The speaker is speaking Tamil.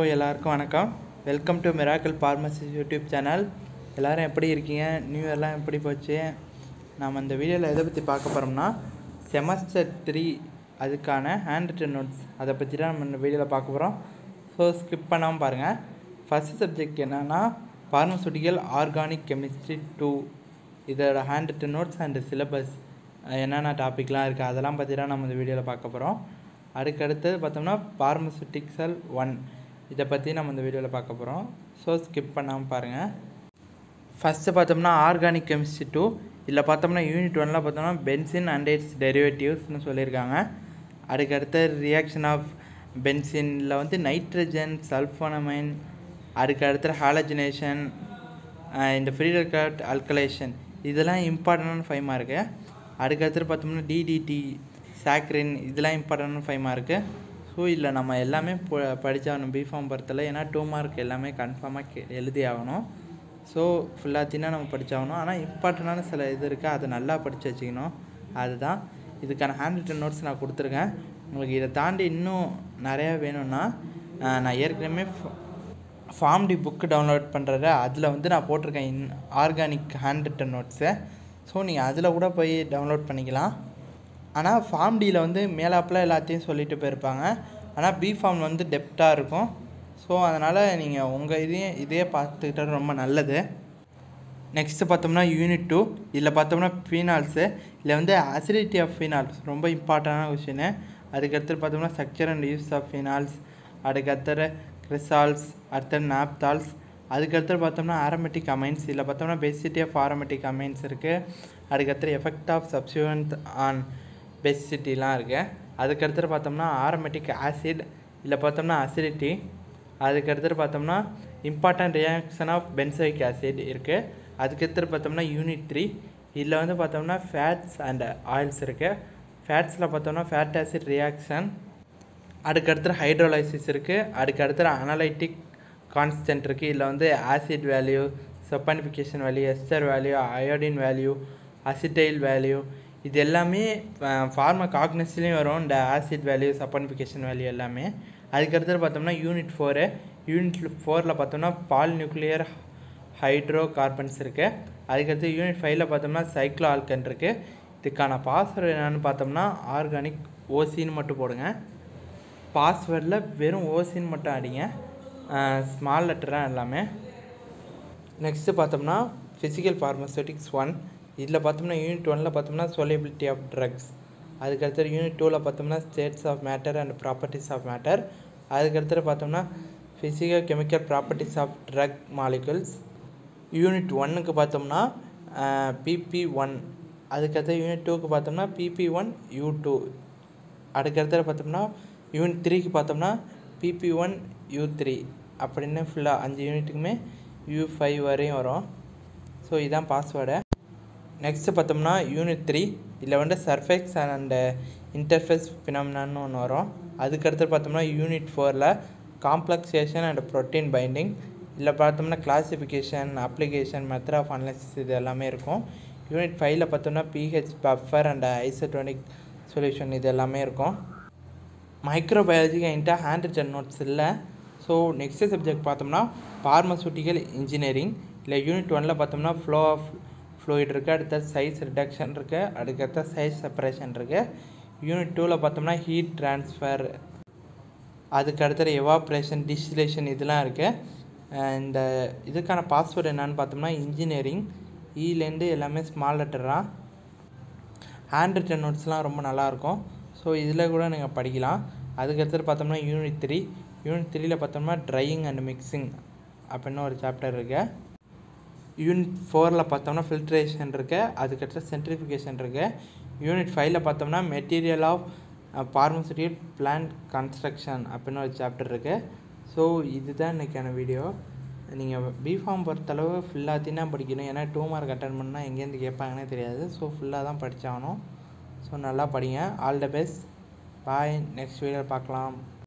எல்லாருக்கும் வணக்கம் welcome to miracle pharmacy YouTube channel எல்லாரும் எப்படி இருக்கீங்க நியூ இயர்லாம் எப்படி போச்சு நாம் இந்த வீடியோவில் எதை பற்றி பார்க்க போகிறோம்னா செமஸ்டர் த்ரீ அதுக்கான ஹேண்ட் ரிட்டன் நோட்ஸ் அதை பற்றி தான் நம்ம இந்த வீடியோவில் பார்க்க போகிறோம் ஸோ ஸ்கிப் பண்ணாமல் பாருங்கள் ஃபஸ்ட் சப்ஜெக்ட் என்னென்னா பார்மசூட்டிக்கல் ஆர்கானிக் கெமிஸ்ட்ரி டூ இதோட hand written notes and syllabus என்னென்ன டாபிக்லாம் இருக்குது அதெல்லாம் பற்றி தான் நம்ம இந்த வீடியோவில் பார்க்க போகிறோம் அதுக்கடுத்தது பார்த்தோம்னா பார்மசூட்டிக்சல் ஒன் இதை பற்றி நம்ம இந்த வீடியோவில் பார்க்க போகிறோம் ஸோ ஸ்கிப் பண்ணாமல் பாருங்கள் ஃபஸ்ட்டு பார்த்தோம்னா ஆர்கானிக் கெமிஸ்ட்ரி டூ இதில் பார்த்தோம்னா யூனிட் ஒன்ல பார்த்தோம்னா பென்சின் அண்ட் இட்ஸ் டெரிவேட்டிவ்ஸ்னு சொல்லியிருக்காங்க அதுக்கடுத்து ரியாக்ஷன் ஆஃப் பென்சினில் வந்து நைட்ரஜன் சல்ஃபோனமைன் அதுக்கு அடுத்து ஹாலஜினேஷன் இந்த ஃப்ரீ ரெக்கார்ட் அல்கலேஷன் இதெல்லாம் இம்பார்ட்டண்டான ஃபைவ் மார்க்கு அதுக்கடுத்து பார்த்தோம்னா டிடிடி சாக்ரின் இதெல்லாம் இம்பார்ட்டண்டான ஃபைவ் மார்க்கு ஸோ இதில் நம்ம எல்லாமே ப- படிச்சாகணும் பிஃபார்ம் பொறுத்தல ஏன்னா டூ மார்க் எல்லாமே கன்ஃபார்மாக கே எழுதி ஆகணும் ஸோ ஃபுல்லாத்தினா நம்ம படிச்சாகணும் ஆனால் இம்பார்ட்டண்டான சில இது இருக்குது அதை நல்லா படித்து வச்சுக்கணும் அதுதான் இதுக்கான ஹேண்ட் ரிட்டன் நோட்ஸ் நான் கொடுத்துருக்கேன் உங்களுக்கு இதை தாண்டி இன்னும் நிறையா வேணும்னா அஹ், நான் ஏற்கனவே ஃபார்ம் டி புக்கு டவுன்லோட் பண்ணுறது அதில் வந்து நான் போட்டிருக்கேன் in organic hand written notes so நீங்கள் அதில் கூட போய் டவுன்லோட் பண்ணிக்கலாம் ஆனால் ஃபார்ம் டியில் வந்து மேலாப்பில் எல்லாத்தையும் சொல்லிட்டு போயிருப்பாங்க ஆனால் பி ஃபார்ம் வந்து டெப்த்தாக இருக்கும் ஸோ அதனால் நீங்கள் உங்கள் இதையும் இதே பார்த்துக்கிட்டது ரொம்ப நல்லது நெக்ஸ்ட்டு பார்த்தோம்னா யூனிட் டூ இதில் பார்த்தோம்னா ஃபீனால்ஸு இதில் வந்து அசிடிட்டி ஆஃப் ஃபீனால்ஸ் ரொம்ப இம்பார்ட்டண்டான கொஷினு அதுக்கடுத்து பார்த்தோம்னா structure and use of phenols அதுக்கடுத்து கிறிசால்ஸ் அடுத்தது நாப்தால்ஸ் அதுக்கடுத்து பார்த்தோம்னா ஆரோமேட்டிக் அமைன்ஸ் இதில் பார்த்தோம்னா பெசிட்டி ஆஃப் ஆரோமேட்டிக் அமைன்ஸ் இருக்குது அதுக்கடுத்து எஃபெக்ட் ஆஃப் சப்ஸ்டியூவன்ட் ஆன் பெசிட்டிலாம் இருக்குது அதுக்கடுத்து பார்த்தோம்னா ஆரோமேட்டிக் ஆசிட் இதில் பார்த்தோம்னா அசிடிட்டி அதுக்கடுத்து பார்த்தோம்னா important reaction of benzoic acid இருக்குது அதுக்கடுத்து பார்த்தோம்னா யூனிட் த்ரீ இதில் வந்து பார்த்தோம்னா ஃபேட்ஸ் அண்ட் ஆயில்ஸ் இருக்குது ஃபேட்ஸில் பார்த்தோம்னா ஃபேட் ஆசிட் ரியாக்ஷன் அதுக்கடுத்து ஹைட்ரோலைசிஸ் இருக்குது அதுக்கடுத்து அனலைட்டிக் கான்ஸ்டன்ட் இருக்குது இதில் வந்து acid value saponification value ester value iodine value acetyl value இது எல்லாமே ஃபார்மா காக்னஸ்லேயும் வரும் இந்த ஆசிட் வேல்யூ சப்பானிஃபிகேஷன் வேல்யூ எல்லாமே அதுக்கடுத்து பார்த்தோம்னா யூனிட் ஃபோரு யூனிட் ஃபோரில் பார்த்தோம்னா பால் நியூக்ளியர் ஹைட்ரோ கார்பன்ஸ் இருக்குது அதுக்கடுத்து யூனிட் ஃபைவ்ல பார்த்தோம்னா சைக்ளோ ஆல்கன் இருக்குது இதுக்கான பாஸ்வேர்டு என்னென்னு பார்த்தோம்னா ஆர்கானிக் ஓசின்னு மட்டும் போடுங்க பாஸ்வேர்டில் வெறும் ஓசின்னு மட்டும் அடிங்க ஸ்மால் லெட்டராக எல்லாமே நெக்ஸ்ட்டு பார்த்தோம்னா ஃபிசிக்கல் ஃபார்மசூட்டிக்ஸ் ஒன் இதில் பார்த்தோம்னா யூனிட் ஒனில் பார்த்தோம்னா solubility ஆஃப் ட்ரக்ஸ் அதுக்கடுத்து யூனிட் டூவில் பார்த்தோம்னா states of matter and properties of matter அதுக்கடுத்து பார்த்தோம்னா physical chemical properties of drug molecules unit ஒன்னுக்கு பார்த்தோம்னா பிபி ஒன் அதுக்கடுத்து யூனிட் டூக்கு பார்த்தோம்னா பிபி ஒன் யூ டூ அதுக்கடுத்து பார்த்தோம்னா யூனிட் த்ரீக்கு பார்த்தோம்னா பிபி ஒன் யூ த்ரீ அப்படின்னு ஃபுல்லாக அஞ்சு யூனிட்டுக்குமே யூ ஃபைவ் வரையும் வரும் ஸோ இதுதான் பாஸ்வேர்டு நெக்ஸ்ட்டு பார்த்தோம்னா யூனிட் த்ரீ இதில் வந்து சர்ஃபெக்ஸ் அண்ட் இன்டர்ஃபேஸ் ஃபினாமினான்னு ஒன்று வரும் அதுக்கடுத்து பார்த்தோம்னா யூனிட் ஃபோரில் காம்ப்ளெக்ஸேஷன் அண்ட் ப்ரோட்டீன் பைண்டிங் இதில் பார்த்தோம்னா classification application method of analysis இது எல்லாமே இருக்கும் யூனிட் ஃபைவ்ல பார்த்தோம்னா pH buffer and isotonic solution இது எல்லாமே இருக்கும் மைக்ரோபயாலஜி என்கிட்ட ஹேண்ட் ரிட்டன் நோட்ஸ் இல்லை ஸோ நெக்ஸ்ட் சப்ஜெக்ட் பார்த்தோம்னா பார்மசூட்டிக்கல் இன்ஜினியரிங் இல்லை யூனிட் ஒனில் பார்த்தோம்னா ஃப்ளோ ஆஃப் ஃப்ளூயிட் இருக்குது அடுத்த சைஸ் ரிடக்ஷன் இருக்குது அதுக்கடுத்த சைஸ் செப்பரேஷன் இருக்குது யூனிட் டூவில் பார்த்தோம்னா ஹீட் ட்ரான்ஸ்ஃபர் அதுக்கு அடுத்தது எவாப்ரேஷன் டிஸ்டிலேஷன் இதெல்லாம் இருக்குது இந்த இதுக்கான பாஸ்வேர்டு என்னன்னு பார்த்தோம்னா இன்ஜினியரிங் இலேருந்து எல்லாமே ஸ்மால் லெட்டராக ஹேண்ட் ரிட்டன் நோட்ஸ்லாம் ரொம்ப நல்லாயிருக்கும் ஸோ இதில் கூட நீங்கள் படிக்கலாம் அதுக்கடுத்து பார்த்தோம்னா யூனிட் த்ரீ யூனிட் த்ரீயில் பார்த்தோம்னா ட்ரையிங் அண்ட் மிக்சிங் அப்படின்னு ஒரு சாப்டர் இருக்கு யூனிட் ஃபோரில் பார்த்தோம்னா ஃபில்ட்ரேஷன் இருக்கு அதுக்கடுத்து சென்ட்ரிஃபிகேஷன் இருக்கு யூனிட் ஃபைவ்ல பார்த்தோம்னா material of pharmaceutical plant construction அப்படின்னு ஒரு சாப்டர் இருக்கு ஸோ இதுதான் இன்றைக்கான வீடியோ நீங்கள் பிஃபார்ம் பொறுத்தளவு ஃபுல்லாத்தையும் தான் படிக்கணும் ஏன்னா டூ மார்க் அட்டன் பண்ணால் எங்கேருந்து கேட்பாங்கன்னே தெரியாது ஸோ ஃபுல்லாக தான் படித்தாகணும் ஸோ நல்லா படிங்க all the best bye next video பார்க்கலாம்